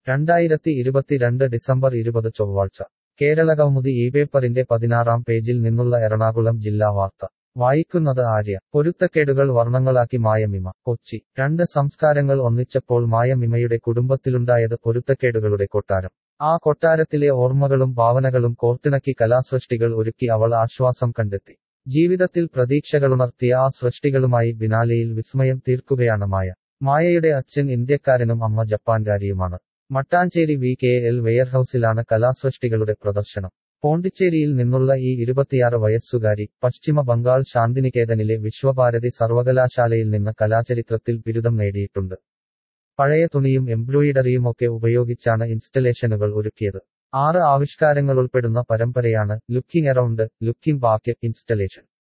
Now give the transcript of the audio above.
രണ്ടായിരത്തി ഇരുപത്തിരണ്ട് ഡിസംബർ ഇരുപത് ചൊവ്വാഴ്ച കേരള കൗമുദി ഈ പേപ്പറിന്റെ പതിനാറാം പേജിൽ നിന്നുള്ള എറണാകുളം ജില്ലാ വാർത്ത വായിക്കുന്നത് ആര്യ പൊരുത്തക്കേടുകൾ വർണ്ണങ്ങളാക്കി മായമിമ കൊച്ചി രണ്ട് സംസ്കാരങ്ങൾ ഒന്നിച്ചപ്പോൾ മായമിമയുടെ കുടുംബത്തിലുണ്ടായത് പൊരുത്തക്കേടുകളുടെ കൊട്ടാരം ആ കൊട്ടാരത്തിലെ ഓർമ്മകളും ഭാവനകളും കോർത്തിണക്കി കലാസൃഷ്ടികൾ ഒരുക്കി അവൾ ആശ്വാസം കണ്ടെത്തി ജീവിതത്തിൽ പ്രതീക്ഷകളുണർത്തിയ ആ സൃഷ്ടികളുമായി ബിനാലെയിൽ വിസ്മയം തീർക്കുകയാണ് മായ മായയുടെ അച്ഛൻ ഇന്ത്യക്കാരനും അമ്മ ജപ്പാൻകാരിയുമാണ് മട്ടാഞ്ചേരി വി കെ എൽ വെയർഹൌസിലാണ് കലാസൃഷ്ടികളുടെ പ്രദർശനം പോണ്ടിച്ചേരിയിൽ നിന്നുള്ള ഈ ഇരുപത്തിയാറ് വയസ്സുകാരി പശ്ചിമ ബംഗാൾ ശാന്തിനികേതനിലെ വിശ്വഭാരതി സർവകലാശാലയിൽ നിന്ന് കലാചരിത്രത്തിൽ ബിരുദം നേടിയിട്ടുണ്ട് പഴയ തുണിയും എംബ്രോയിഡറിയുമൊക്കെ ഉപയോഗിച്ചാണ് ഇൻസ്റ്റലേഷനുകൾ ഒരുക്കിയത് ആറ് ആവിഷ്കാരങ്ങൾ ഉൾപ്പെടുന്ന പരമ്പരയാണ് looking around looking back installation